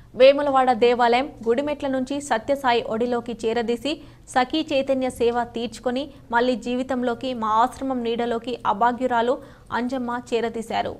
వేములవాడ దేవాలయం గుడిమెట్ల నుంచి సత్యసాయి ఒడిలోకి చేరదీసి సఖీ చైతన్య సేవ తీర్చుకొని మళ్ళీ జీవితంలోకి మా ఆశ్రమం నీడలోకి అభాగ్యురాలు అంజమ్మ చేరదీశారు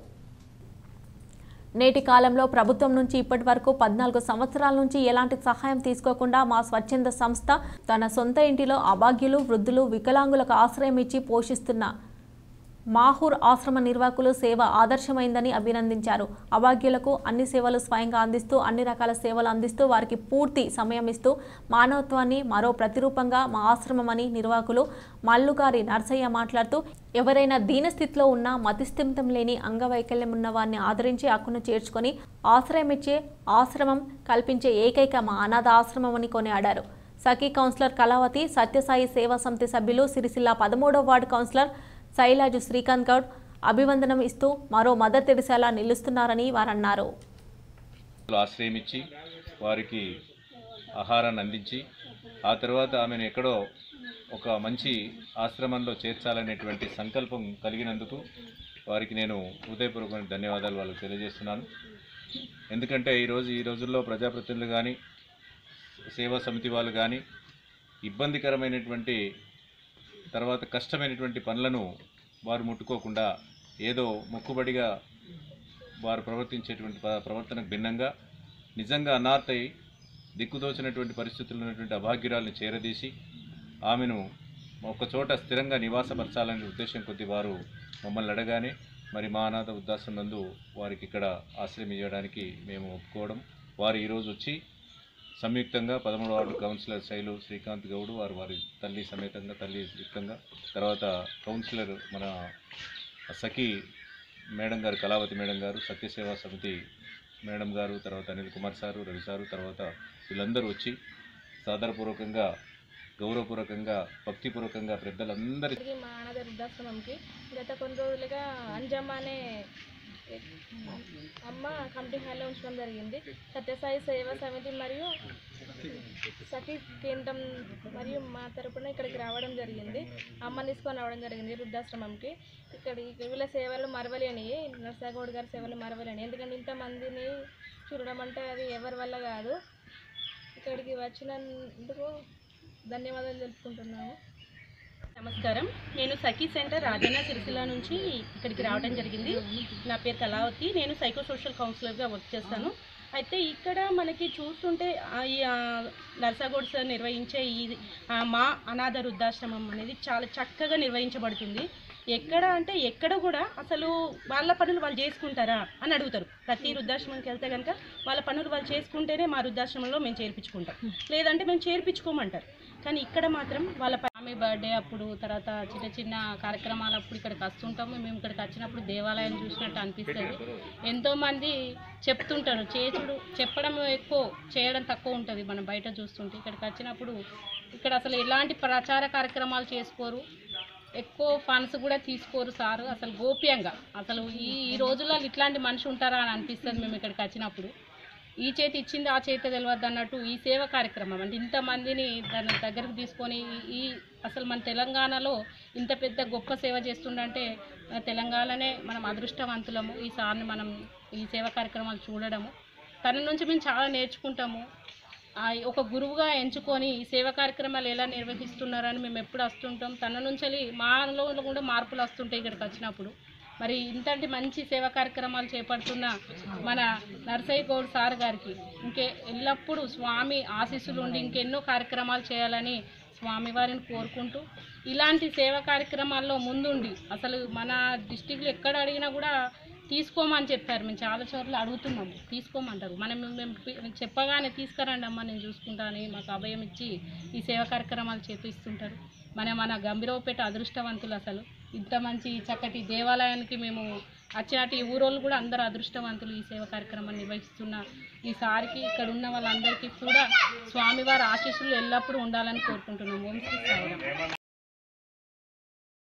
నేటి కాలంలో ప్రభుత్వం నుంచి ఇప్పటి వరకు పద్నాలుగు సంవత్సరాల నుంచి ఎలాంటి సహాయం తీసుకోకుండా మా స్వచ్ఛంద సంస్థ తన సొంత ఇంటిలో అభాగ్యులు వృద్ధులు వికలాంగులకు ఆశ్రయం ఇచ్చి పోషిస్తున్న మాహూర్ ఆశ్రమ నిర్వాహకులు సేవ ఆదర్శమైందని అభినందించారు అభాగ్యులకు అన్ని సేవలు స్వయంగా అందిస్తూ అన్ని రకాల సేవలు అందిస్తూ వారికి పూర్తి సమయం ఇస్తూ మానవత్వాన్ని మరో ప్రతిరూపంగా మా ఆశ్రమమని నిర్వాహకులు మల్లుగారి నర్సయ్య మాట్లాడుతూ ఎవరైనా దీనస్థితిలో ఉన్న మతిస్థిమితం లేని అంగవైకల్యం ఉన్న వారిని ఆదరించి హక్కును చేర్చుకొని ఆశ్రయం ఇచ్చే ఆశ్రమం కల్పించే ఏకైక మా అనాథ ఆశ్రమం అని కొనియాడారు సఖీ కౌన్సిలర్ కళావతి సత్యసాయి సేవా సమితి సభ్యులు సిరిసిల్ల పదమూడవ వార్డు కౌన్సిలర్ శైలాజు శ్రీకాంత్ గౌడ్ అభివందనం ఇస్తూ మరో మదర్ తెరిసేలా నిలుస్తున్నారని వారన్నారు ఆశ్రయం ఇచ్చి వారికి ఆహారాన్ని అందించి ఆ తర్వాత ఆమెను ఎక్కడో ఒక మంచి ఆశ్రమంలో చేర్చాలనేటువంటి సంకల్పం కలిగినందుకు వారికి నేను హృదయపూర్వకమైన ధన్యవాదాలు వాళ్ళకి తెలియజేస్తున్నాను ఎందుకంటే ఈరోజు ఈ రోజుల్లో ప్రజాప్రతినిధులు కానీ సేవా సమితి వాళ్ళు కానీ ఇబ్బందికరమైనటువంటి తర్వాత కష్టమైనటువంటి పనులను వారు ముట్టుకోకుండా ఏదో మొక్కుబడిగా వారు ప్రవర్తించేటువంటి ప- ప్రవర్తనకు భిన్నంగా నిజంగా అనాథై దిక్కుదోచినటువంటి పరిస్థితుల్లో ఉన్నటువంటి అభాగ్యురాలను చేరదీసి ఆమెను ఒక చోట స్థిరంగా నివాసపరచాలనే ఉద్దేశం కొద్ది వారు మమ్మల్ని అడగానే మరి మా అనాథ ఉద్దాసం నందు వారికి ఇక్కడ ఆశ్రయం ఇవ్వడానికి మేము ఒప్పుకోవడం వారు ఈరోజు వచ్చి సంయుక్తంగా పదమూడు వార్డు కౌన్సిలర్ శైలు శ్రీకాంత్ గౌడ్ వారు వారి తల్లి సమేతంగా తల్లి యుక్తంగా తర్వాత కౌన్సిలర్ మన సఖి మేడం గారు కళావతి మేడం గారు సత్యసేవా సమితి మేడం గారు తర్వాత అనిల్ కుమార్ సారు రవి సారు తర్వాత వీళ్ళందరూ వచ్చి సాదరపూర్వకంగా గౌరవపూర్వకంగా భక్తిపూర్వకంగా పెద్దలందరి ఇక్కడికి మా అనాథ వృద్ధాశ్రమంకి గత కొన్ని రోజులుగా అంజమ్మ అనే అమ్మ కమిటీ హాల్లో ఉంచడం జరిగింది సత్యసాయి సేవా సమితి మరియు సఖీ కేంద్రం మరియు మా తరపున ఇక్కడికి రావడం జరిగింది అమ్మని తీసుకొని రావడం జరిగింది వృద్ధాశ్రమంకి ఇక్కడి వీళ్ళ సేవలు మరవలేనివి నర్సాగౌడ్ గారి సేవలు మరవలేని ఎందుకంటే ఇంతమందిని చూడడం అంటే అది ఎవరి వల్ల కాదు ఇక్కడికి వచ్చినందుకు ధన్యవాదాలు తెలుపుకుంటున్నాము నమస్కారం నేను సఖీ సెంటర్ రాజన్న సిరిసిల్ల నుంచి ఇక్కడికి రావడం జరిగింది నా పేరు కళావతి నేను సైకో సోషల్ కౌన్సిలర్గా వర్క్ చేస్తాను అయితే ఇక్కడ మనకి చూస్తుంటే ఆ ఈ ఆ, నర్సాగోడ్ సార్ నిర్వహించే ఈ ఆ, మా అనాథ వృద్ధాశ్రమం అనేది చాలా చక్కగా నిర్వహించబడుతుంది ఎక్కడ అంటే ఎక్కడ కూడా అసలు వాళ్ళ పనులు వాళ్ళు చేసుకుంటారా అని అడుగుతారు ప్రతి వృద్ధాశ్రమంకి వెళ్తే కనుక వాళ్ళ పనులు వాళ్ళు చేసుకుంటేనే మా వృద్ధాశ్రమంలో మేము చేర్పించుకుంటాం లేదంటే మేము చేర్పించుకోమంటారు కానీ ఇక్కడ మాత్రం వాళ్ళ ప- ఆమె బర్త్డే అప్పుడు తర్వాత చిన్న చిన్న కార్యక్రమాలు అప్పుడు ఇక్కడికి వస్తుంటాము మేము ఇక్కడికి వచ్చినప్పుడు దేవాలయం చూసినట్టు అనిపిస్తుంది ఎంతోమంది చెప్తుంటారు చేసుడు చెప్పడం ఎక్కువ చేయడం తక్కువ ఉంటుంది మనం బయట చూస్తుంటే ఇక్కడికి వచ్చినప్పుడు ఇక్కడ అసలు ఎలాంటి ప్రచార కార్యక్రమాలు చేసుకోరు ఎక్కువ ఫండ్స్ కూడా తీసుకోరు సారు అసలు గోప్యంగా అసలు ఈ ఈ రోజుల్లో ఇట్లాంటి మనిషి ఉంటారా అని అనిపిస్తుంది మేము ఇక్కడికి వచ్చినప్పుడు ఈ చేతి ఇచ్చింది ఆ చేతి తెలియదు అన్నట్టు ఈ సేవ కార్యక్రమం అంటే ఇంతమందిని దాని దగ్గరకు తీసుకొని ఈ- ఈ అసలు మన తెలంగాణలో ఇంత పెద్ద గొప్ప సేవ చేస్తుండంటే మన తెలంగాణనే మనం అదృష్టవంతులము ఈ సార్ని మనం ఈ సేవ కార్యక్రమాలు చూడడము తన నుంచి మేము చాలా నేర్చుకుంటాము ఆ ఒక గురువుగా ఎంచుకొని ఈ సేవా కార్యక్రమాలు ఎలా నిర్వహిస్తున్నారని మేము ఎప్పుడు వస్తుంటాం తన నుంచి మాలో కూడా మార్పులు వస్తుంటాయి ఇక్కడికి వచ్చినప్పుడు మరి ఇంతటి మంచి సేవా కార్యక్రమాలు చేపడుతున్న మన నర్సయ్య గౌడ్ సార్ గారికి ఇంకే ఎల్లప్పుడూ స్వామి ఆశీస్సులు ఉండి ఇంకెన్నో కార్యక్రమాలు చేయాలని స్వామివారిని కోరుకుంటూ ఇలాంటి సేవా కార్యక్రమాల్లో ముందుండి అసలు మన డిస్టిక్లో ఎక్కడ అడిగినా కూడా తీసుకోమని చెప్పారు మేము చాలా చోట్ల అడుగుతున్నాము తీసుకోమంటారు మనం మేము పి- చెప్పగానే తీసుకురండి అమ్మ నేను చూసుకుంటానని మాకు అభయం ఇచ్చి ఈ సేవా కార్యక్రమాలు చేపిస్తుంటారు మన మన గంభీరవపేట అదృష్టవంతులు అసలు ఇంత మంచి చక్కటి దేవాలయానికి మేము వచ్చినట్టు ఈ ఊరోళ్ళు కూడా అందరు అదృష్టవంతులు ఈ సేవా కార్యక్రమాన్ని నిర్వహిస్తున్న ఈ సారికి ఇక్కడ ఉన్న వాళ్ళందరికీ కూడా స్వామివారి ఆశీస్సులు ఎల్లప్పుడూ ఉండాలని కోరుకుంటున్నాము ఓం శ్రీ సాయిరామ్